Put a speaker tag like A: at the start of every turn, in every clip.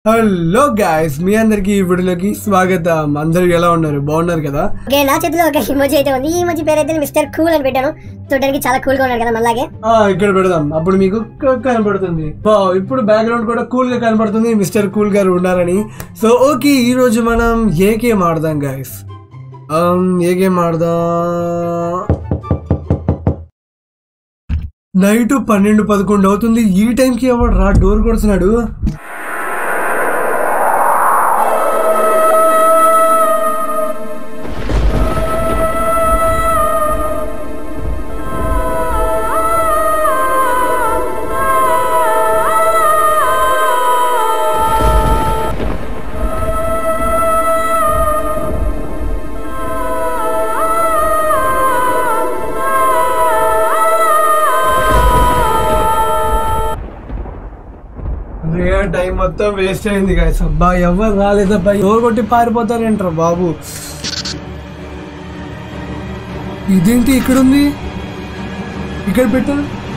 A: Hello guys మీ అందరికి ఈ వీడియోలోకి స్వాగతం అందరూ ఎలా ఉన్నారు బాగున్నారు కదా
B: ఓకే నా చేతిలో ఒక ఇమోజీ అయితే ఉంది ఈ ఇమోజీ పేరు అయితే మిస్టర్ కూల్ అని పెట్టాను చూడడానికి చాలా కూల్ గా ఉన్నాడు కదా మళ్ళాగే
A: ఆ ఇక్కడ పెడదాం అప్పుడు మీకు క- కనపడుతుంది వావ్, ఇప్పుడు బ్యాక్గ్రౌండ్ కూడా కూల్ గా కనపడుతుంది మిస్టర్ కూల్ గారు ఉన్నారని సో ఓకే ఈ రోజు మనం ఏ గేమ్ ఆడదాం గాయస్ ఏ గేమ్ ఆడదాం నైట్ పన్నెండు పదకొండు అవుతుంది ఈ టైంకి ఎవడు రా డోర్ కొడుతున్నాడు రే టైం మొత్తం వేస్ట్ అయింది గాయస్ అబ్బా ఎవరు రాలేదబ్బా ఎవరు కొట్టి పారిపోతారేంట్రా బాబు ఇదేంటి ఇక్కడ ఉంది ఇక్కడ పెట్టా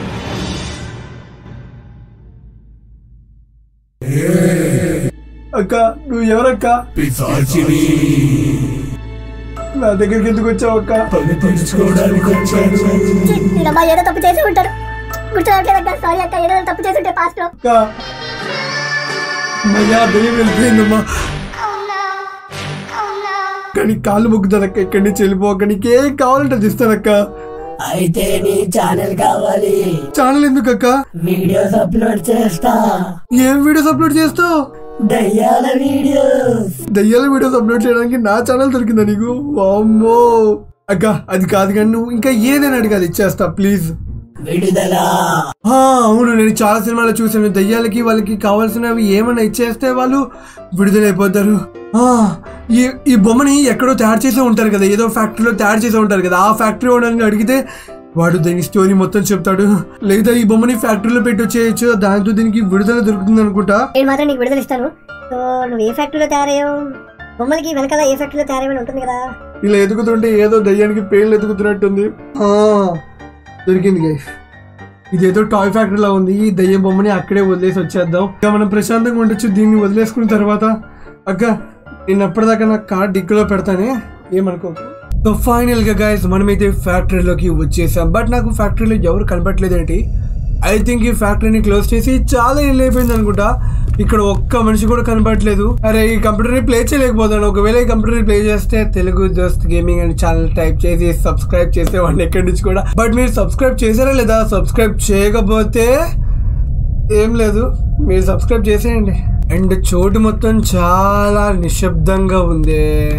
A: అక్క నువ్వు ఎవరక్క
C: పిశాచిని
A: నా దగ్గరికి ఎందుకు వచ్చావు అక్క
C: పని తీర్చుకోవడానికి వచ్చాను
B: వీళ్ళమ్మా ఏదో తప్పు చేసి ఉంటారు గుర్తురావట్లేదు అక్క సారీ అక్క ఏదో తప్పు చేసి ఉంటే పాస్ట్ లో
A: అక్క అమ్మయ్యా దెయ్యం వెళ్ళిపోయిందమ్మా కానీ కాళ్ళు మొక్కుతానక్క ఇక్కడి నుంచి వెళ్ళిపోక నీకేం కావాలంటే అది ఇస్తానక్క
D: అయితే నీ ఛానల్ కావాలి
A: ఛానల్ ఎందుకు అక్క
D: వీడియోస్ అప్లోడ్ చేస్తా
A: ఏం వీడియోస్ అప్లోడ్ చేస్తావు
D: దయ్యాల వీడియోస్
A: దయ్యాల వీడియోస్ అప్లోడ్ చేయడానికి నా ఛానల్ దొరికిందా నీకు వామ్మో అక్క అది కాదు కానీ నువ్వు ఇంకా ఏదైనా అడిగి అది ఇచ్చేస్తా ప్లీజ్
D: విడుదల
A: ఆ, అవును నేను చాలా సినిమాలు చూసాను దయ్యాలకి వాళ్ళకి కావాల్సినవి ఏమైనా ఇచ్చేస్తే వాళ్ళు విడుదలైపోతారు ఆ, ఈ ఈ బొమ్మని ఎక్కడో తయారు చేసే ఉంటారు కదా ఏదో ఫ్యాక్టరీలో తయారు చేసే ఉంటారు కదా ఆ ఫ్యాక్టరీ ఓనర్ని అడిగితే వాడు దీని స్టోరీ మొత్తం చెప్తాడు లేదా ఈ బొమ్మని ఫ్యాక్టరీలో పెట్టి వచ్చేయచ్చు దాంతో దీనికి విడుదల దొరుకుతుంది అనుకుంటా
B: నేను మాత్రం నీకు విడుదల ఇస్తాను సో నువ్వు ఏ ఫ్యాక్టరీలో తయారయ్యావు బొమ్మలకి వెనకాల ఏ ఫ్యాక్టరీలో తయారయ్యని ఉంటుంది కదా
A: ఇలా ఎదుగుతుంటే ఏదో దయ్యానికి పేర్లు ఎదుగుతున్నట్టుంది ఆ, దొరికింది గైస్ ఇదేదో టాయ్ ఫ్యాక్టరీలో ఉంది ఈ దయ్యం బొమ్మని అక్కడే వదిలేసి వచ్చేద్దాం ఇంకా మనం ప్రశాంతంగా ఉండొచ్చు దీన్ని వదిలేసుకున్న తర్వాత అక్క నేను అప్పటిదాకా నా కార్ డిక్కీలో పెడతానే ఏమనుకో సో ఫైనల్ గా గైస్ మనమైతే ఫ్యాక్టరీలోకి వచ్చేసాం బట్ నాకు ఫ్యాక్టరీలో ఎవరు కనపట్లేదు ఏంటి ఐ థింక్ ఈ ఫ్యాక్టరీని క్లోజ్ చేసి చాలా ఇల్లు అయిపోయింది అనుకుంటా ఇక్కడ ఒక్క మనిషి కూడా కనపడట్లేదు అరే ఈ కంప్యూటర్ ని ప్లే చేయలేకపోతాను ఒకవేళ ఈ కంప్యూటర్ ని ప్లే చేస్తే తెలుగు దోస్త్ గేమింగ్ అని ఛానల్ టైప్ చేసి సబ్స్క్రైబ్ చేసేవాడిని ఎక్కడి నుంచి కూడా బట్ మీరు సబ్స్క్రైబ్ చేశారా లేదా సబ్స్క్రైబ్ చేయకపోతే ఏం లేదు మీరు సబ్స్క్రైబ్ చేసేయండి అండ్ చోటు మొత్తం చాలా నిశ్శబ్దంగా ఉంది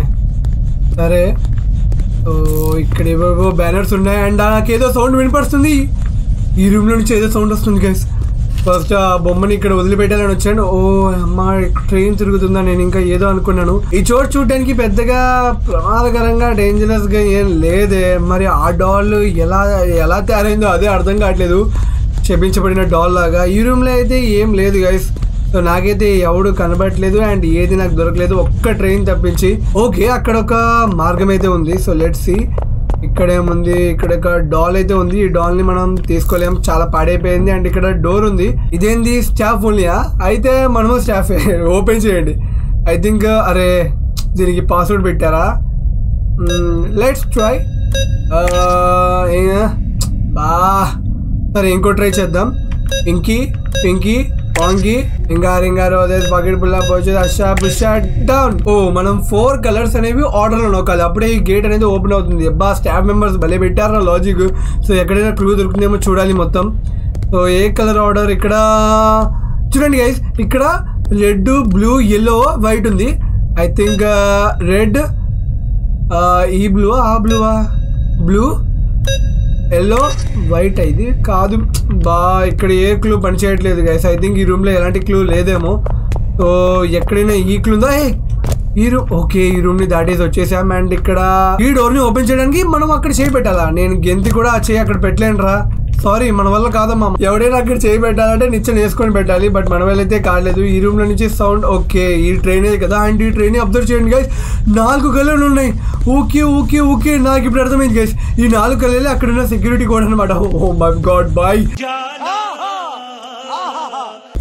A: సరే ఓ ఇక్కడ ఏవేవో బ్యానర్స్ ఉన్నాయి అండ్ నాకేదో సౌండ్ వినపడుతుంది ఈ రూమ్ లో నుంచి ఏదో సౌండ్ వస్తుంది గైస్ ఫస్ట్ ఆ బొమ్మని ఇక్కడ వదిలిపెట్టాలని వచ్చాను ఓ అమ్మ ట్రైన్ తిరుగుతుందా నేను ఇంకా ఏదో అనుకున్నాను ఈ చోటు చూడడానికి పెద్దగా ప్రమాదకరంగా డేంజరస్ గా ఏం లేదే మరి ఆ డాల్ ఎలా ఎలా తయారైందో అదే అర్థం కావట్లేదు క్షపించబడిన డాల్ లాగా ఈ రూమ్ లో అయితే ఏం లేదు గైస్ సో నాకైతే ఎవడు కనబడట్లేదు అండ్ ఏది నాకు దొరకలేదు ఒక్క ట్రైన్ తప్పించి ఓకే అక్కడ ఒక మార్గం అయితే ఉంది సో లెట్ సి ఇక్కడ ఏముంది ఇక్కడ ఒక డాల్ అయితే ఉంది ఈ డాల్ ని మనం తీసుకోలేం చాలా పాడైపోయింది అండ్ ఇక్కడ డోర్ ఉంది ఇదేంది స్టాఫ్ ఓన్లీయా అయితే మనము స్టాఫ్ ఓపెన్ చేయండి ఐ థింక్ అరే దీనికి పాస్వర్డ్ పెట్టారా లెట్స్ ట్రై బా సరే ఇంకో ట్రై చేద్దాం ఇంకి పింకీ పాంగి ఇంకా రింగా రోజెస్ బకెట్ పుల్లా పోచేది అషా బుషా డౌన్ ఓ మనం ఫోర్ కలర్స్ అనేవి ఆర్డర్ లో నొక్కాలి అప్పుడే ఈ గేట్ అనేది ఓపెన్ అవుతుంది అబ్బా స్టాఫ్ మెంబర్స్ భలే పెట్టారా లాజిక్ సో ఎక్కడైనా క్లూ దొరుకుతుందేమో చూడాలి మొత్తం సో ఏ కలర్ ఆర్డర్ ఇక్కడ చూడండి గైస్ ఇక్కడ రెడ్ బ్లూ ఎల్లో వైట్ ఉంది ఐ థింక్ రెడ్ ఈ బ్లూ ఆ బ్లూవా బ్లూ ఎల్లో వైట్ ఇది కాదు బా ఇక్కడ ఏ క్లూ పనిచేయట్లేదు గైస్ ఐ థింక్ ఈ రూమ్ లో ఎలాంటి క్లూ లేదేమో సో ఎక్కడైనా ఈ క్లూ ఉందా ఏ ఈ రూమ్ ఓకే ఈ రూమ్ ని దాటేసి వచ్చేసాం అండ్ ఇక్కడ ఈ డోర్ ని ఓపెన్ చేయడానికి మనం అక్కడ చేయి పెట్టాలా నేను గెంతి కూడా ఆ చేయి అక్కడ పెట్టలేను రా సారీ మన వల్ల కాదమ్మా ఎవడైనా అక్కడ చేయి పెట్టాలంటే నిచ్చెన వేసుకొని పెట్టాలి బట్ మన వల్ల అయితే కాలేదు ఈ రూమ్ లో నుంచి సౌండ్ ఓకే ఈ ట్రైన్ కదా అండ్ ఈ ట్రైన్ అబ్జర్వ్ చేయండి గైస్ నాలుగు కలర్లు ఉన్నాయి ఓకే ఓకే ఓకే నాకు ఇప్పుడు అర్థమైంది గైస్ ఈ నాలుగు కలర్లే అక్కడ ఉన్న సెక్యూరిటీ కోడ్ అనమాట ఓ మై గాడ్ బాయ్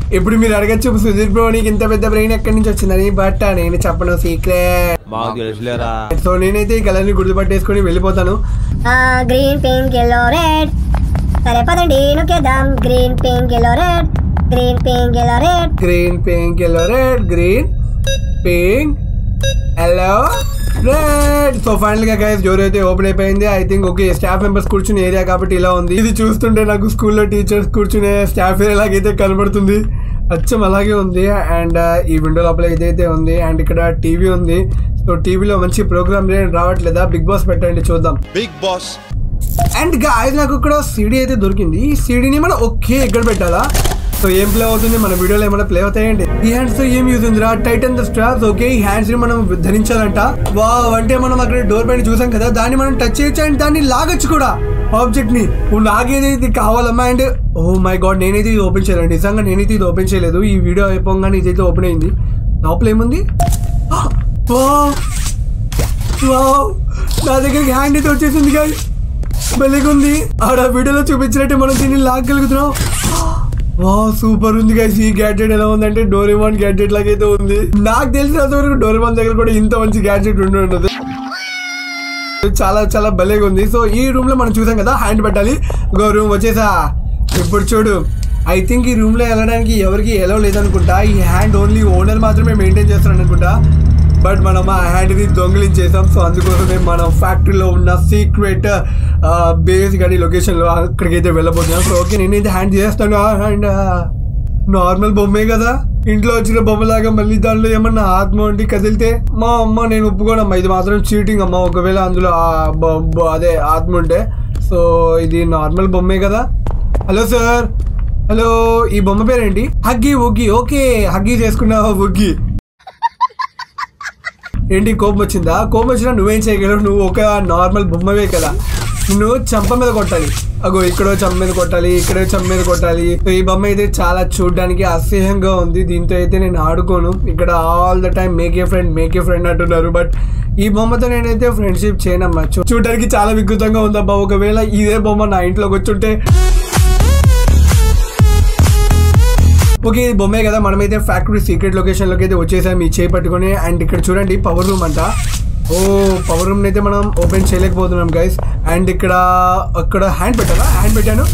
A: ఇప్పుడు మీరు అడగచ్చు సుధీర్ బ్రో నీకు ఇంత పెద్ద బ్రెయిన్ ఎక్కడి నుంచి వచ్చిందని బట్ నేను చెప్పను సీక్రెట్
E: మాకు తెలుసులేరా
A: సో నేనైతే ఈ కలర్ ని గుర్తుపట్టేసుకొని వెళ్ళిపోతాను
B: గ్రీన్ పింక్ ఎల్లో రెడ్ సరే పదండి నొక్కేద్దాం green pink yellow red green pink yellow red
A: green pink yellow red green pink yellow red so final గా గైస్ డోర్ అయితే ఓపెన్ అయిపోయింది I think okay staff members కూర్చునే area కాబట్టి ఇలా ఉంది ఇది చూస్తుంటే నాకు స్కూల్లో టీచర్స్ కూర్చునే స్టాఫ్ ఏరియా లాగైతే కనబడుతుంది అచ్చం అలాగే ఉంది అండ్ ఈ విండో లోపల ఇదైతే ఉంది అండ్ ఇక్కడ టీవీ ఉంది సో టీవీలో మంచి ప్రోగ్రామ్ రావట్లేదా బిగ్ బాస్ పెట్టండి చూద్దాం
E: బిగ్ బాస్
A: అండ్ గాయస్ నాకు ఇక్కడ సీడీ అయితే దొరికింది ఈ సీడీని మనం ఒకే ఎక్కడ పెట్టాలా సో ఏం ప్లే అవుతుంది మన వీడియోలో ఏమైనా ప్లే అవుతాయండి ఈ హ్యాండ్స్ తో ఏం యూజ్ ఉందిరా టైటన్ ద స్ట్రాప్స్ ఓకే ఈ హ్యాండ్స్ ని మనం ధరించాలంట వా అంటే మనం అక్కడ డోర్ పైన చూసాం కదా దాన్ని మనం టచ్ చేయొచ్చు అండ్ దాన్ని లాగొచ్చు కూడా ఆబ్జెక్ట్ ని ఓ నాకేది ఇది కావాలమ్మా అండ్ ఓ మై గాడ్ నేనైతే ఇది ఓపెన్ చేయలేదు నిజంగా నేనైతే ఇది ఓపెన్ చేయలేదు ఈ వీడియో అయిపోగానే ఇదైతే ఓపెన్ అయింది లోపల ఏముంది వావ్ వావ్ నా దగ్గరికి హ్యాండ్ అయితే వచ్చేసింది గాయస్ ఉంది ఆడ వీడియోలో చూపించినట్టు మనం దీన్ని లాగలుగుతున్నాం వా సూపర్ ఉంది గైస్ ఈ గ్యాడ్జెట్ ఎలా ఉందంటే డోరేమాన్ గ్యాడ్జెట్ లాగైతే ఉంది నాకు తెలిసినంత వరకు డోరేమాన్ దగ్గర కూడా ఇంత మంచి గ్యాడ్జెట్ ఉండి ఉండదు చాలా చాలా భలేగా ఉంది సో ఈ రూమ్ లో మనం చూసాం కదా హ్యాండ్ పెట్టాలి ఇంకో రూమ్ వచ్చేసా ఇప్పుడు చూడు ఐ థింక్ ఈ రూమ్ లో వెళ్ళడానికి ఎవరికి ఎలా లేదనుకుంటా ఈ హ్యాండ్ ఓన్లీ ఓనర్ మాత్రమే మెయింటైన్ చేస్తాడు అనుకుంటా బట్ మనం ఆ హ్యాండ్ని దొంగిలించేసాం సో అందుకోసమే మనం ఫ్యాక్టరీలో ఉన్న సీక్రెట్ బేస్ కానీ లొకేషన్లో అక్కడికి అయితే వెళ్ళబోతున్నాం సో ఓకే నేనైతే హ్యాండ్ చేస్తాను ఆ హ్యాండ్ నార్మల్ బొమ్మే కదా ఇంట్లో వచ్చిన బొమ్మలాగా మళ్ళీ దానిలో ఏమన్నా ఆత్మ ఉండి కదిలితే మా అమ్మ నేను ఒప్పుకోనమ్మా ఇది మాత్రం చీటింగ్ అమ్మా ఒకవేళ అందులో ఆ బొ- బొ- అదే ఆత్మ ఉంటే సో ఇది నార్మల్ బొమ్మే కదా హలో సార్ హలో ఈ బొమ్మ పేరేంటి హగ్గి ఒగ్గి ఓకే హగ్గి చేసుకున్నావా ఒగ్గి ఏంటి కోపం వచ్చిందా కోపం వచ్చినా నువ్వేం చేయగలవు నువ్వు ఒక నార్మల్ బొమ్మవే కదా నిన్ను చంప మీద కొట్టాలి అగో ఇక్కడో చంప మీద కొట్టాలి ఇక్కడో చంప మీద కొట్టాలి సో ఈ బొమ్మ అయితే చాలా చూడడానికి అసహ్యంగా ఉంది దీంతో అయితే నేను ఆడుకోను ఇక్కడ all the time make a friend make a friend అంటున్నారు బట్ ఈ బొమ్మతో నేనైతే ఫ్రెండ్షిప్ చేయనమ్మా చూ- చూడడానికి చాలా వికృతంగా ఉందబ్బా ఒకవేళ ఇదే బొమ్మ నా ఇంట్లోకి వచ్చుంటే ఓకే ఇది బొమ్మే కదా మనమైతే ఫ్యాక్టరీ సీక్రెట్ లొకేషన్ లోకి అయితే వచ్చేసాం ఈ చేయి పట్టుకొని అండ్ ఇక్కడ చూడండి పవర్ రూమ్ అంట ఓ పవర్ రూమ్ అయితే మనం ఓపెన్ చేయలేకపోతున్నాం గైస్ అండ్ ఇక్కడ అక్కడ హ్యాండ్ పెట్టాలా హ్యాండ్ పెట్టాను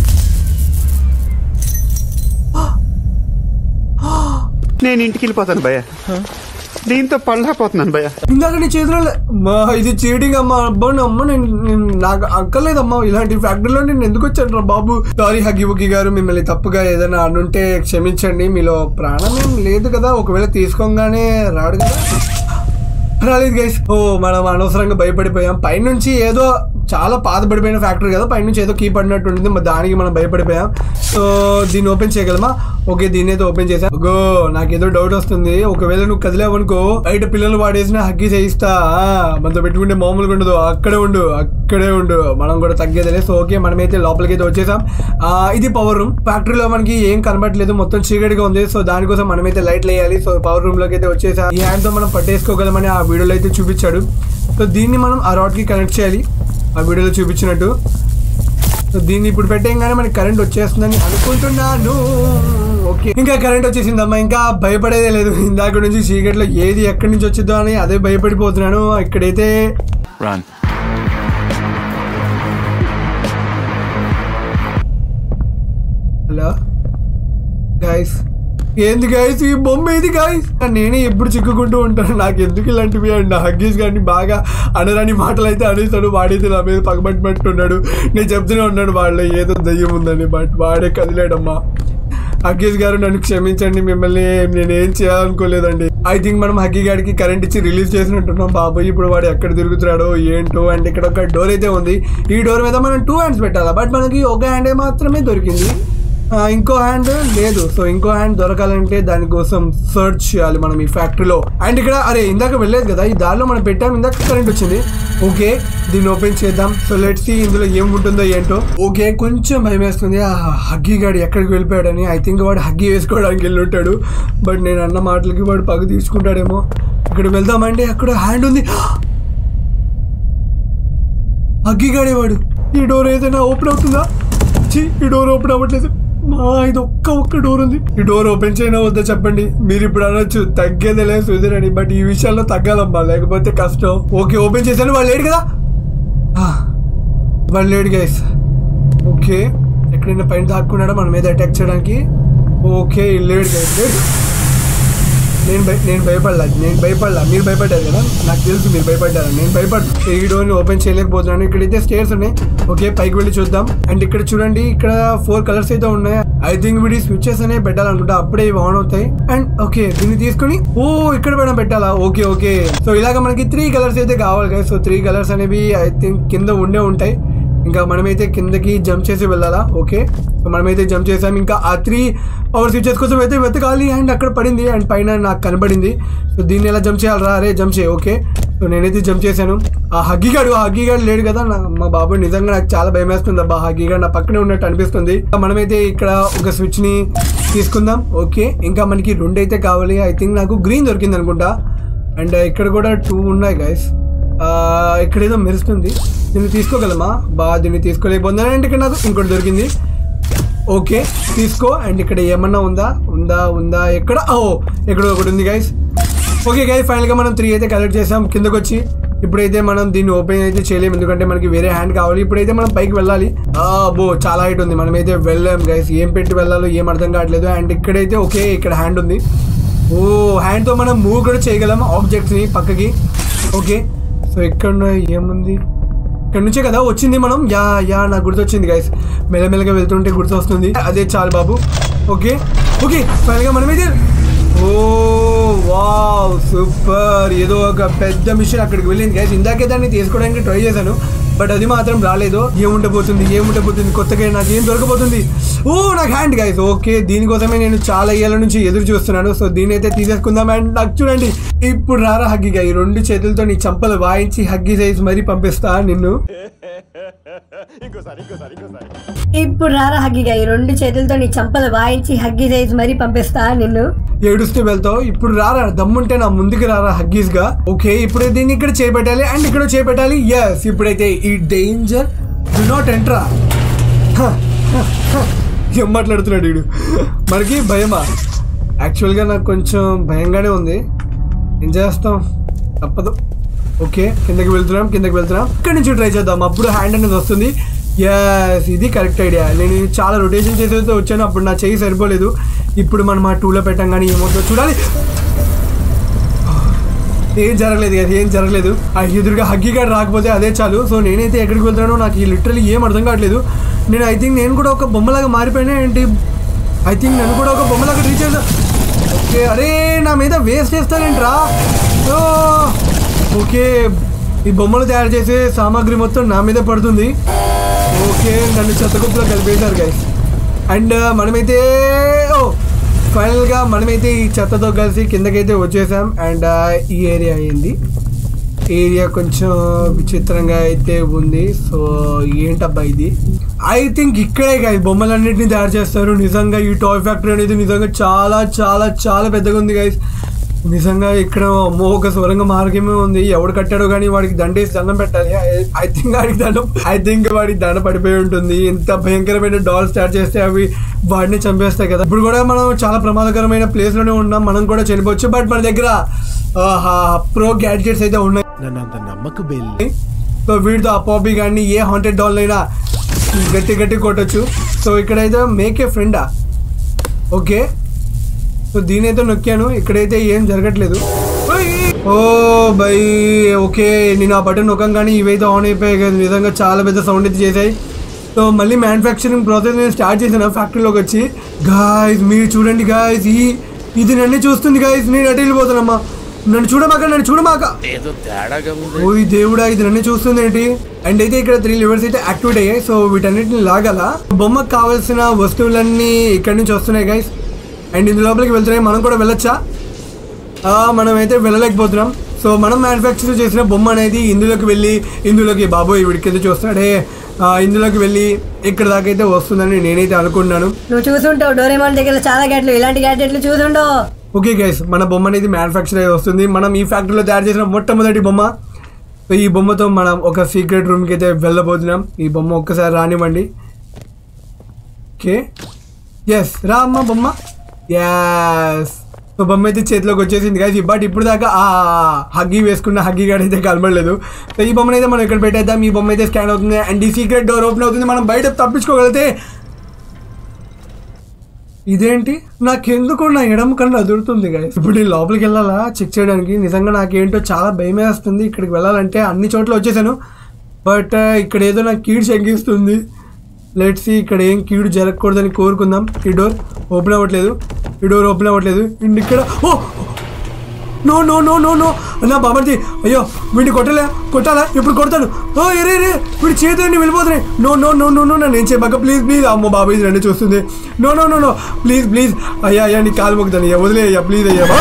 F: నేను ఇంటికి వెళ్ళిపోతాను భయ్య దీంతో పళ్ళపోతున్నాను భయ్య
A: ఇందాక నీ చేతిలో లే- మా ఇది చీటింగ్ అమ్మా అబ్బా నా అమ్మ నేను నేను- నాకు అక్కర్లేదమ్మా ఇలాంటి ఫ్యాక్టరీలో నేను ఎందుకు వచ్చాను రా బాబు సారీ హగ్గి బుగ్గి గారు మిమ్మల్ని తప్పుగా ఏదైనా అనుంటే క్షమించండి మీలో ప్రాణం ఏం లేదు కదా ఒకవేళ తీసుకోగానే రాడు కదా రాలేదు గైస్ ఓ మనం అనవసరంగా భయపడిపోయాం పైనుంచి ఏదో చాలా పాత పడిపోయిన ఫ్యాక్టరీ కదా పైనుంచి ఏదో కీ పడినట్టు ఉంటుంది మరి దానికి మనం భయపడిపోయాం సో దీన్ని ఓపెన్ చేయగలమా ఓకే దీన్ని అయితే ఓపెన్ చేసా గో నాకేదో డౌట్ వస్తుంది ఒకవేళ నువ్వు కదిలేవనుకో బయట పిల్లలు వాడేసిన హగ్గి చేయిస్తా ఆ, మనతో పెట్టుకుంటే మామూలుగా ఉండదు అక్కడే ఉండు అక్కడే ఉండు మనం కూడా తగ్గేదిలే సో ఓకే మనమైతే లోపలికి అయితే వచ్చేసాం ఆ, ఇది పవర్ రూమ్ ఫ్యాక్టరీలో మనకి ఏం కనబడట్లేదు మొత్తం చీకటిగా ఉంది సో దానికోసం మనమైతే లైట్లు వేయాలి సో పవర్ రూమ్ లోకి అయితే వచ్చేసా ఈ హ్యాండ్ తో మనం పట్టేసుకోగలమని ఆ వీడియోలో అయితే చూపించాడు సో దీన్ని మనం ఆ రాడ్ కి కనెక్ట్ చేయాలి ఆ వీడియోలో చూపించినట్టు సో దీన్ని ఇప్పుడు పెట్టేయంగానే మనకి కరెంట్ వచ్చేస్తుందని అనుకుంటున్నాను ఓకే ఇంకా కరెంట్ వచ్చేసిందమ్మా ఇంకా భయపడేదే లేదు ఇందాక నుంచి చీకట్లో ఏది ఎక్కడి నుంచి వచ్చిందో అని అదే భయపడిపోతున్నాను ఇక్కడైతే
E: రన్
A: హలో గాయస్ ఏంది గాయస్ ఈ బొమ్మ ఏది గాయస్ నేనే ఎప్పుడు చిక్కుకుంటూ ఉంటాను నాకు ఎందుకు ఇలాంటివి అండి హగ్గీస్ గారిని బాగా అనరాని మాటలు అయితే అనేస్తాడు వాడైతే నా మీద పగబట్టినట్టున్నాడు నేను చెప్తూనే ఉన్నాడు వాళ్ళ ఏదో దయ్యం ఉందని బట్ వాడే కదిలేడమ్మా హగ్గీస్ గారు నన్ను క్షమించండి మిమ్మల్ని నేను ఏం చేయాలనుకోలేదండి ఐ థింక్ మనం హగ్గీ గారికి కరెంట్ ఇచ్చి రిలీజ్ చేసినట్టున్నాం బాబు ఇప్పుడు వాడు ఎక్కడ తిరుగుతున్నాడో ఏంటో అండ్ ఇక్కడ ఒక డోర్ అయితే ఉంది ఈ డోర్ మీద మనం టూ హ్యాండ్స్ పెట్టాలా బట్ మనకి ఒక హ్యాండే మాత్రమే దొరికింది ఆ, ఇంకో హ్యాండ్ లేదు సో ఇంకో హ్యాండ్ దొరకాలంటే దానికోసం సర్చ్ చేయాలి మనం ఈ ఫ్యాక్టరీలో అండ్ ఇక్కడ అరే ఇందాక వెళ్ళలేదు కదా ఈ దారిలో మనం పెట్టాం ఇందాక కరెంట్ వచ్చింది ఓకే దీన్ని ఓపెన్ చేద్దాం సో లెట్స్ సి ఇందులో ఏం ఉంటుందో ఏంటో ఓకే కొంచెం భయం వేస్తుంది ఆ హగ్గీ గాడు ఎక్కడికి వెళ్ళిపోయాడని ఐ థింక్ వాడు హగ్గీ వేసుకోవడానికి వెళ్ళి ఉంటాడు బట్ నేను అన్న మాటలకి వాడు పగ తీసుకుంటాడేమో ఇక్కడ వెళ్దామంటే అక్కడ హ్యాండ్ ఉంది హగ్గీ గాడే వాడు ఈ డోర్ ఏదైనా ఓపెన్ అవుతుందా ఛీ, ఈ డోర్ ఓపెన్ అవ్వట్లేదు మా ఇది ఒక్క ఒక్క డోర్ ఉంది ఈ డోర్ ఓపెన్ చేయనా వద్దా చెప్పండి మీరు ఇప్పుడు అనొచ్చు తగ్గేదేలే సుధీర్ అని బట్ ఈ విషయాల్లో తగ్గాలమ్మా లేకపోతే కష్టం ఓకే ఓపెన్ చేశాను వాళ్ళు లేడు కదా ఆ, వాళ్ళు లేడు గైస్ ఓకే ఎక్కడైనా పైన దాక్కున్నాడా మన మీద అటాక్ చేయడానికి ఓకే లేడు గైస్ లేడు నేను భయ నేను భయపడలా నేను భయపడలా మీరు భయపడ్డారు కదా నాకు తెలుసు మీరు భయపడ్డారు నేను భయపడ్డా ఈ డోర్ని ఓపెన్ చేయలేకపోతున్నాను ఇక్కడైతే స్టేర్స్ ఉన్నాయి ఓకే పైకి వెళ్ళి చూద్దాం అండ్ ఇక్కడ చూడండి ఇక్కడ ఫోర్ కలర్స్ అయితే ఉన్నాయి ఐ థింక్ వీడి స్విచ్చెస్ అనే పెట్టాలనుకుంటా అప్పుడే ఇవి ఆన్ అవుతాయి అండ్ ఓకే దీన్ని తీసుకొని ఓ ఇక్కడ పైన పెట్టాలా ఓకే ఓకే సో ఇలాగ మనకి త్రీ కలర్స్ అయితే కావాలి కదా సో త్రీ కలర్స్ అనేవి ఐ థింక్ కింద ఉండే ఉంటాయి ఇంకా మనమైతే కిందకి జంప్ చేసి వెళ్ళాలా ఓకే సో మనమైతే జంప్ చేసాం ఇంకా ఆ త్రీ పవర్ స్విచెస్ కోసం అయితే వెతకాలి అండ్ అక్కడ పడింది అండ్ పైన నాకు కనబడింది సో దీన్ని ఎలా జంప్ చేయాలి రా అరే జంప్ చేయి ఓకే సో నేనైతే జంప్ చేశాను ఆ హగ్గిగాడు ఆ హగ్గిగాడు లేడు కదా నా మా బాబు నిజంగా నాకు చాలా భయం వేస్తుంది అబ్బా హగ్గిగాడు నా పక్కనే ఉన్నట్టు అనిపిస్తుంది మనమైతే ఇక్కడ ఒక స్విచ్ ని తీసుకుందాం ఓకే ఇంకా మనకి రెండు అయితే కావాలి ఐ థింక్ నాకు గ్రీన్ దొరికింది అనుకుంటా అండ్ ఇక్కడ కూడా టూ ఉన్నాయి గైస్ ఇక్కడ ఏదో మెరుస్తుంది దీన్ని తీసుకోగలమా బా దీన్ని తీసుకోలేకపోతున్నాను అండ్ ఇక్కడ నాకు ఇంకోటి దొరికింది ఓకే తీసుకో అండ్ ఇక్కడ ఏమన్నా ఉందా ఉందా ఉందా ఎక్కడ ఓ ఇక్కడ ఒకటి ఉంది గైస్ ఓకే గైస్ ఫైనల్గా మనం త్రీ అయితే కలెక్ట్ చేసాం కిందకు వచ్చి ఇప్పుడైతే మనం దీన్ని ఓపెన్ అయితే చేయలేము ఎందుకంటే మనకి వేరే హ్యాండ్ కావాలి ఇప్పుడైతే మనం పైకి వెళ్ళాలి ఆ, బో చాలా హైట్ ఉంది మనమైతే వెళ్ళాం గైస్ ఏం పెట్టి వెళ్ళాలో ఏం అర్థం కావట్లేదు అండ్ ఇక్కడైతే ఓకే ఇక్కడ హ్యాండ్ ఉంది ఓ హ్యాండ్తో మనం మూవ్ కూడా చేయగలం ఆబ్జెక్ట్స్ని పక్కకి ఓకే సో ఇక్కడ ఏముంది ఇక్కడ నుంచే కదా వచ్చింది మనం యా యా నాకు గుర్తొచ్చింది గైస్ మెల్లమెల్లగా వెళ్తుంటే గుర్తొస్తుంది అదే చాలు బాబు ఓకే ఓకే ఫైనల్గా మనమైతే ఓ వావ్ సూపర్ ఏదో ఒక పెద్ద మిషన్ అక్కడికి వెళ్ళింది గైస్ ఇందాకే దాన్ని తీసుకోవడానికి ట్రై చేశాను బట్ అది మాత్రం రాలేదు ఏముండబోతుంది ఏముండబోతుంది కొత్తగా నాకు ఏం దొరకబోతుంది ఓ నాకు హ్యాండ్ గైస్ ఓకే దీనికోసమే నేను చాలా ఏళ్ళ నుంచి ఎదురు చూస్తున్నాను సో దీని అయితే తీసేసుకుందాం అండ్ నాకు చూడండి ఇప్పుడు రారా హగ్గిగా ఈ రెండు చేతులతో నీ చంపలు వాయించి హగ్గి సైజ్ మరీ పంపిస్తా నిన్ను
B: ఇప్పుడు రారా హగ్గిగా ఈ రెండు చేతులతో నీ చంపలు వాయించి హగ్గి సైజ్ మరీ పంపిస్తా నిన్ను
A: ఏడుస్తూ వెళ్తావు ఇప్పుడు రారా దమ్ముంటే నా ముందుకు రారా హగ్గీస్ గా ఓకే ఇప్పుడు దీన్ని ఇక్కడ చేపెట్టాలి అండ్ ఇక్కడ చేపెట్టాలి ఎస్ ఇప్పుడైతే ఈ డేంజర్ డు నాట్ ఎంట్రా ఏం మాట్లాడుతున్నాడు వీడు మనకి భయమా యాక్చువల్గా నాకు కొంచెం భయంగానే ఉంది ఏం చేస్తాం తప్పదు ఓకే కిందకి వెళ్తున్నాం కిందకి వెళ్తున్నాం ఇక్కడ నుంచి ట్రై చేద్దాం అప్పుడు హ్యాండ్ అనేది వస్తుంది ఎస్ ఇది కరెక్ట్ ఐడియా నేను ఇది చాలా రొటేషన్ చేసేది వచ్చాను అప్పుడు నా చెయ్యి సరిపోలేదు ఇప్పుడు మనం ఆ టూలో పెట్టాం కానీ ఏమవుతుందో చూడాలి ఏం జరగలేదు కదా ఏం జరగలేదు ఆ ఎదురుగా హగ్గీగాడు రాకపోతే అదే చాలు సో నేనైతే ఎక్కడికి వెళ్తున్నానో నాకు ఈ లిటరలీ ఏం అర్థం కావట్లేదు నేను ఐ థింక్ నేను కూడా ఒక బొమ్మలాగా మారిపోయినా ఏంటి ఐ థింక్ నేను కూడా ఒక బొమ్మలాగా రీచ్ చేసా ఓకే అరే నా మీద వేస్ట్ చేస్తానేంట్రా ఓ, ఓకే ఈ బొమ్మలు తయారు చేసే సామాగ్రి మొత్తం నా మీద పడుతుంది ఓకే నన్ను చెత్తకుప్పలో కలిపేశారు గైస్ అండ్ మనమైతే ఓ ఫైనల్గా మనమైతే ఈ చెత్తతో కలిసి కిందకైతే వచ్చేసాం అండ్ ఈ ఏరియా అయింది ఏరియా కొంచెం విచిత్రంగా అయితే ఉంది సో ఏంటబ్బా ఇది ఐ థింక్ ఇక్కడే గైస్ బొమ్మలన్నింటినీ తయారు చేస్తారు నిజంగా ఈ టాయ్ ఫ్యాక్టరీ అనేది నిజంగా చాలా చాలా చాలా పెద్దగా ఉంది గైస్ నిజంగా ఇక్కడ అమ్మో ఒక స్వరంగ మార్గమే ఉంది ఎవడు కట్టాడో కానీ వాడికి దండేసి దండం పెట్టాలి ఐ థింక్ వాడికి దండం ఐ థింక్ వాడికి దండ పడిపోయి ఉంటుంది ఇంత భయంకరమైన డాల్ స్టార్ట్ చేస్తే అవి వాడిని చంపేస్తాయి కదా ఇప్పుడు కూడా మనం చాలా ప్రమాదకరమైన ప్లేస్ లోనే ఉన్నాం మనం కూడా చనిపోవచ్చు బట్ మన దగ్గర ప్రో గ్యాడ్జెట్స్ అయితే ఉన్నాయి
C: నన్ను అంత నమ్మక బెల్లి
A: సో వీటితో ఆ పాపీ కానీ ఏ హండ్రెడ్ డాలర్ అయినా గట్టి గట్టి కొట్టచ్చు సో ఇక్కడైతే మేకే ఫ్రెండా ఓకే సో దీనైతే నొక్కాను ఇక్కడైతే ఏం జరగట్లేదు ఓయ్! ఓ బై ఓకే నేను ఆ బటన్ నొక్కంగానే ఇవైతే ఆన్ అయిపోయాయి కదా నిజంగా చాలా పెద్ద సౌండ్ అయితే చేశాయి సో మళ్ళీ మ్యానుఫ్యాక్చరింగ్ ప్రాసెస్ నేను స్టార్ట్ చేశాను ఫ్యాక్టరీలోకి వచ్చి గాయస్ మీరు చూడండి గాయస్ ఈ ఇది నన్ను చూస్తుంది గాయస్ నేను అటు వెళ్ళిపోతానమ్మా నన్ను చూడమాక నన్ను చూడమాక
C: ఏదో తేడాగా ఉంది
A: ఓ ఈ దేవుడా ఇది నన్ను చూస్తుంది ఏంటి అండ్ అయితే ఇక్కడ త్రీ లివర్స్ అయితే యాక్టివేట్ అయ్యాయి సో వీటన్నిటిని లాగాల బొమ్మకు కావాల్సిన వస్తువులన్నీ ఇక్కడ నుంచి వస్తున్నాయి గైస్ అండ్ ఇందు లోపలికి వెళ్తున్నాయి మనం కూడా వెళ్ళొచ్చా ఆ, మనం అయితే వెళ్ళలేకపోతున్నాం సో మనం మ్యానుఫ్యాక్చర్ చేసిన బొమ్మ అనేది ఇందులోకి వెళ్ళి ఇందులోకి బాబోయ్ వీడి కింద చూస్తాడే ఆ, ఇందులోకి వెళ్ళి ఇక్కడ దాకా అయితే వస్తుందని నేనైతే అనుకున్నాను
B: నువ్వు చూసుంటావు డోరేమాన్ దగ్గర చాలా గ్యాడ్లు ఇలాంటి గ్యాడ్జెట్లు చూసుంటావు
A: ఓకే గైస్ మన బొమ్మ అనేది మ్యానుఫ్యాక్చర్ అయి వస్తుంది మనం ఈ ఫ్యాక్టరీలో తయారు చేసిన మొట్టమొదటి బొమ్మ సో ఈ బొమ్మతో మనం ఒక సీక్రెట్ రూమ్కి అయితే వెళ్ళబోతున్నాం ఈ బొమ్మ ఒక్కసారి రానివ్వండి ఓకే ఎస్ రా అమ్మ బొమ్మ ఎస్ సో బొమ్మ అయితే చేతిలోకి వచ్చేసింది guys బట్ ఇప్పుడు దాకా ఆ హగ్గి వేసుకున్న హగ్గి గాడు అయితే కనబడలేదు సో ఈ బొమ్మను అయితే మనం ఇక్కడ పెట్టేద్దాం ఈ బొమ్మ అయితే స్కాన్ అవుతుంది అండ్ ఈ సీక్రెట్ డోర్ ఓపెన్ అవుతుంది మనం బయట తప్పించుకోగలిగితే ఇదేంటి నాకెందుకు నా ఎడమ కన్ను అదురుతుంది guys ఇప్పుడు నేను లోపలికి వెళ్ళాలా చెక్ చేయడానికి నిజంగా నాకేంటో చాలా భయం వేస్తుంది ఇక్కడికి వెళ్ళాలంటే అన్ని చోట్ల వచ్చేసాను బట్ ఇక్కడ ఏదో నాకు కీడు శంకిస్తుంది లెట్స్ ఇక్కడ ఏం కీడు జరగకూడదని కోరుకుందాం ఈ డోర్ ఓపెన్ అవ్వట్లేదు ఈ డోర్ ఓపెన్ అవ్వట్లేదు అండ్ ఇక్కడ oh no no no no no నా బాబాజీ అయ్యో వీడిని కొట్టలే కొట్టాలా ఇప్పుడు కొడతాను ఓ ఎరే రే వీడి చేతులన్నీ వెళ్ళిపోతున్నాయి no no no no no నన్ను ఏం చేయబాక ప్లీజ్ ప్లీజ్ అమ్మో బాబాయ్ రెండు చూస్తుంది no no no no please please అయ్యా అయ్యా నీ కాలు మొక్కుతాను అయ్యా వదిలే అయ్యా ప్లీజ్ అయ్యా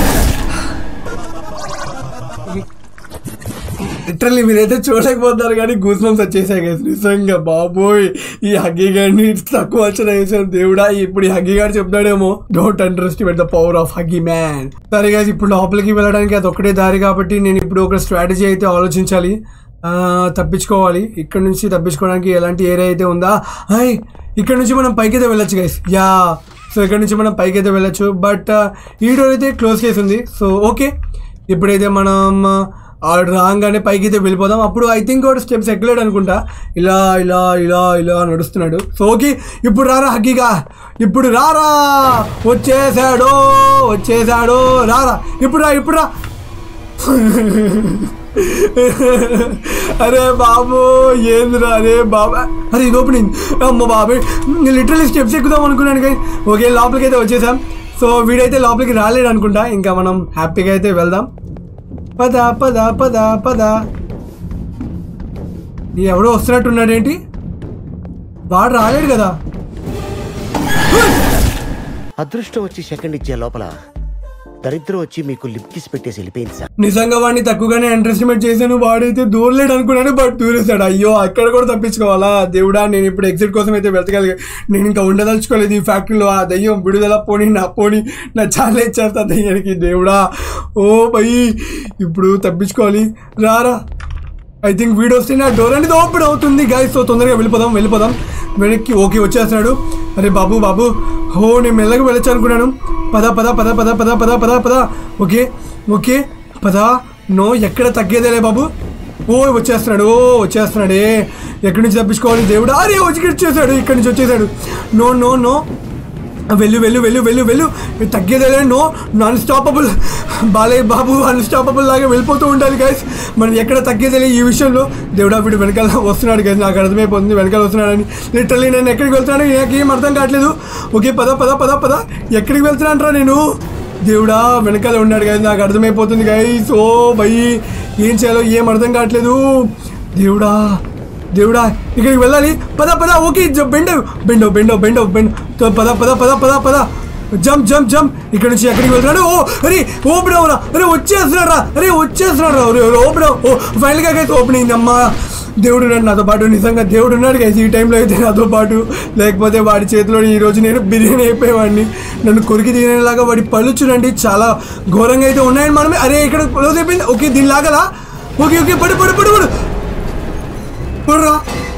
A: లిటరల్లీ మీరైతే చూడలేకపోతున్నారు కానీ గూస్ బంప్స్ వచ్చేసాయి guys. నిజంగా బాబోయ్ ఈ హగ్గీ గారిని తక్కువ అంచనా వేసాను దేవుడా ఇప్పుడు ఈ హగ్గీ గారు చెప్తాడేమో don't underestimate the power of Huggy man సరే guys ఇప్పుడు లోపలికి వెళ్ళడానికి అది ఒక్కటే దారి కాబట్టి నేను ఇప్పుడు ఒక స్ట్రాటజీ అయితే ఆలోచించాలి ఆ, తప్పించుకోవాలి ఇక్కడ నుంచి తప్పించుకోవడానికి ఎలాంటి ఏరియా అయితే ఉందా హాయ్ ఇక్కడ నుంచి మనం పైకి అయితే వెళ్ళొచ్చు గైస్ యా సో ఇక్కడ నుంచి మనం పైకి అయితే వెళ్ళొచ్చు బట్ ఈ డోర్ అయితే క్లోజ్ చేసి ఉంది సో ఓకే ఇప్పుడైతే మనం ఆ రాగానే పైకి అయితే వెళ్ళిపోదాం అప్పుడు ఐ థింక్ వాడు స్టెప్స్ ఎక్కలేడు అనుకుంటా ఇలా ఇలా ఇలా ఇలా నడుస్తున్నాడు సో ఓకే ఇప్పుడు రారా హక్కీగా ఇప్పుడు రారా వచ్చేసాడు వచ్చేసాడు రారా ఇప్పుడు రా ఇప్పుడు రా అరే బాబు ఏందిరా అరే బాబా అరే ఇది ఓపెనింగ్ అమ్మ బాబాయ్ నేను లిటరల్లీ స్టెప్స్ ఎక్కుదాం అనుకున్నాను కానీ ఓకే లోపలికి అయితే వచ్చేసాం సో వీడైతే లోపలికి రాలేడు అనుకుంటా ఇంకా మనం హ్యాపీగా అయితే వెళ్దాం పద పద పద పద ఈ ఎవడో వస్తున్నట్టున్నాడు ఏంటి వాడు రాలేడు కదా
E: అదృష్టం వచ్చి సెకండ్ ఇచ్చే లోపల దరిద్రం వచ్చి మీకు లిప్ కిస్ పెట్టేసి వెళ్ళిపోయింది సార్
A: నిజంగా వాడిని తక్కువగానే అండర్ ఎస్టిమేట్ చేశాను వాడైతే దూరలేడు అనుకున్నాను బట్ దూరేశాడు అయ్యో అక్కడ కూడా తప్పించుకోవాలా దేవుడా నేను ఇప్పుడు ఎగ్జిట్ కోసం అయితే వెతకగలిగా నేను ఇంకా ఉండదలుచుకోలేదు ఈ ఫ్యాక్టరీలో ఆ దయ్యం విడుదల పోని నా పోని నా చాలా ఇచ్చేస్తా దయ్యానికి దేవుడా ఓ భయ్ ఇప్పుడు తప్పించుకోవాలి రారా ఐ థింక్ వీడియో వస్తే నా డోర్ అనేది ఓపెన్ అవుతుంది గాయస్ సో తొందరగా వెళ్ళిపోదాం వెళ్ళిపోదాం వెనక్కి ఓకే వచ్చేస్తున్నాడు అరే బాబు బాబు హో నేను మెల్లగా వెళ్ళొచ్చు అనుకున్నాను పద పద పద పద పద పద పద పద ఓకే ఓకే పద నో ఎక్కడ తగ్గేదేలే బాబు ఓ వచ్చేస్తున్నాడు ఓ వచ్చేస్తున్నాడే ఎక్కడి నుంచి తప్పించుకోవాలి దేవుడు అరే వచ్చి వచ్చేసాడు ఇక్కడి నుంచి వచ్చేసాడు నో నో నో వెళ్ళు వెళ్ళు వెళ్ళు వెళ్ళు వెళ్ళు తగ్గేదేలే no non stoppable Balayya Babu unstoppable లాగా వెళ్ళిపోతూ ఉండాలి గైస్ మనం ఎక్కడ తగ్గేదేలే ఈ విషయంలో దేవుడా వీడు వెనకాల వస్తున్నాడు గైస్ నాకు అర్థమైపోతుంది వెనకాల వస్తున్నాడని లిటరల్లీ నేను ఎక్కడికి వెళ్తున్నాను నాకు ఏం అర్థం కావట్లేదు ఓకే పద పద పద పద ఎక్కడికి వెళ్తున్నాను నేను దేవుడా వెనకాల ఉన్నాడు గైస్ నాకు అర్థమైపోతుంది గైస్ ఓ భయ్ ఏం చేయాలో ఏం అర్థం కావట్లేదు దేవుడా దేవుడా ఇక్కడికి వెళ్ళాలి పద పద ఓకే జ- బెండో బెండో బెండో బెండో బెండో తో పద పద పద పద పద జంప్ జంప్ జంప్ ఇక్కడ నుంచి ఎక్కడికి వెళ్తున్నాడు ఓ అరే ఓపెన్ అవరా అరే వచ్చేస్తున్నాడు రా అరే వచ్చేస్తున్నాడు రా అరే ఓపెన్ ఓ ఫైనల్గా అయితే ఓపెన్ అయింది అమ్మా దేవుడు ఉన్నాడు నాతో పాటు నిజంగా దేవుడు ఉన్నాడు కదా ఈ టైంలో అయితే నాతో పాటు లేకపోతే వాడి చేతిలో ఈ రోజు నేను బిర్యానీ అయిపోయేవాడిని నన్ను కొరికి తినేలాగా వాడి పళ్ళు చూడండి చాలా ఘోరంగా అయితే ఉన్నాయని మనమే అరే ఇక్కడ క్లోజ్ అయిపోయింది ఓకే దీని లాగలా ఓకే ఓకే పడు పడు పడు పడు బుర్రా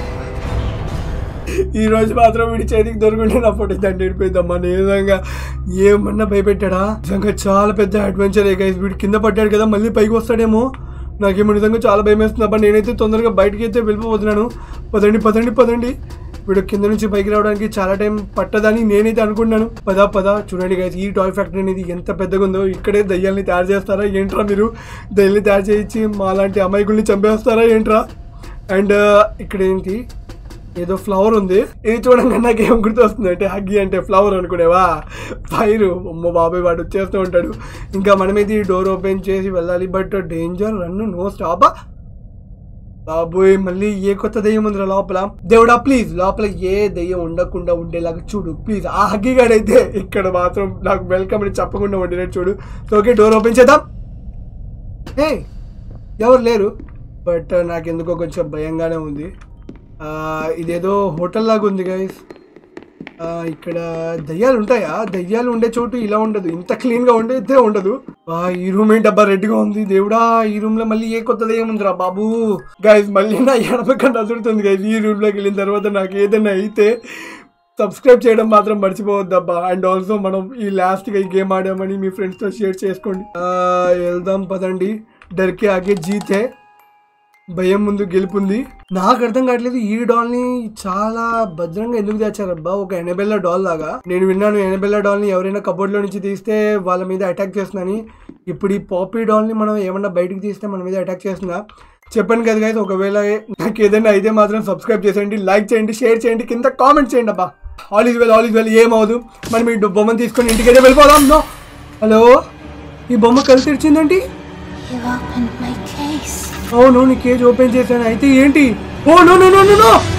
A: ఈ రోజు మాత్రం వీడి చేతికి దొరుకుంటే నా ఫోటో దండి వెళ్ళిపోయిందమ్మా నిజంగా ఏమన్నా భయపెట్టాడా నిజంగా చాలా పెద్ద అడ్వెంచర్ గైస్ వీడు కింద పడ్డాడు కదా మళ్ళీ పైకి వస్తాడేమో నాకేమో నిజంగా చాలా భయం వేస్తుంది అబ్బా నేనైతే తొందరగా బయటికి అయితే వెళ్ళిపోతున్నాను పదండి పదండి పదండి వీడు కింద నుంచి పైకి రావడానికి చాలా టైం పట్టదని నేనైతే అనుకున్నాను పదా పదా చూడండి గైస్ ఈ టాయ్ ఫ్యాక్టరీ అనేది ఎంత పెద్దగా ఉందో ఇక్కడే దయ్యాల్ని తయారు చేస్తారా ఏంట్రా మీరు దయ్యాల్ని తయారు చేయించి మా లాంటి అమాయకుల్ని చంపేస్తారా ఏంట్రా అండ్ ఇక్కడ ఏంటి ఏదో ఫ్లవర్ ఉంది ఇది చూడంగా నాకు ఏం గుర్తొస్తుంది అంటే హగ్గి అంటే ఫ్లవర్ అనుకునేవా ఫైర్ అమ్మో బాబాయ్ వాడు వచ్చేస్తూ ఉంటాడు ఇంకా మనమైతే ఈ డోర్ ఓపెన్ చేసి వెళ్ళాలి but danger run no stop బాబోయ్ మళ్ళీ ఏ కొత్త దెయ్యం ఉందిరా లోపల దేవుడా ప్లీజ్ లోపల ఏ దెయ్యం ఉండకుండా ఉండేలాగా చూడు ప్లీజ్ ఆ హగ్గిగాడైతే ఇక్కడ మాత్రం నాకు వెల్కమ్ అని చెప్పకుండా ఉండేటట్టు చూడు సో ఓకే డోర్ ఓపెన్ చేద్దాం ఏ ఎవరు లేరు బట్ నాకెందుకో కొంచెం భయంగానే ఉంది ఆ, ఇదేదో హోటల్ లాగా ఉంది గైస్ ఇక్కడ దయ్యాలు ఉంటాయా దయ్యాలు ఉండే చోటు ఇలా ఉండదు ఇంత క్లీన్ గా ఉండేదే ఉండదు ఆ, ఈ రూమ్ ఏంటబ్బా రెడ్గా ఉంది దేవుడా ఈ రూమ్ లో మళ్ళీ ఏ కొత్త దయ్యం ఉందిరా బాబు గైస్ మళ్ళీ నా ఎడమ కన్నా అదురుతుంది గైస్ ఈ రూమ్ లోకి వెళ్ళిన తర్వాత నాకు ఏదైనా అయితే సబ్స్క్రైబ్ చేయడం మాత్రం మర్చిపోవద్దబ్బా అండ్ ఆల్సో మనం ఈ లాస్ట్ గా ఈ గేమ్ ఆడామని మీ ఫ్రెండ్స్ తో షేర్ చేసుకోండి ఆ, వెళ్దాం పదండి డర్కే ఆగే జీతే భయం ముందు గెలుపుంది నాకు అర్థం కావట్లేదు ఈ డాల్ ని చాలా భద్రంగా ఎందుకు తెచ్చారబ్బా ఒక ఎనబెల్లా డాల్ లాగా నేను విన్నాను ఎనబెల్లా డాల్ ని ఎవరైనా కబోర్డ్ లో నుంచి తీస్తే వాళ్ళ మీద అటాక్ చేస్తుందని ఇప్పుడు ఈ పాపీ డాల్ ని మనం ఏమన్నా బయటకు తీస్తే మన మీద అటాక్ చేస్తుందా చెప్పండి కదా గైస్ ఒకవేళ నాకు ఏదైనా అయితే మాత్రం సబ్స్క్రైబ్ చేసేయండి లైక్ చేయండి షేర్ చేయండి కింద కామెంట్ చేయండి అబ్బా all is well all is well ఏమవదు మనం ఈ బొమ్మను తీసుకొని ఇంటికైతే వెళ్ళిపోదాం నో హలో ఈ బొమ్మ కలిసి తెరిచిందండి
G: You opened my case.
A: అవును నీ కేజ్ ఓపెన్ చేశాను అయితే ఏంటి oh no no no no no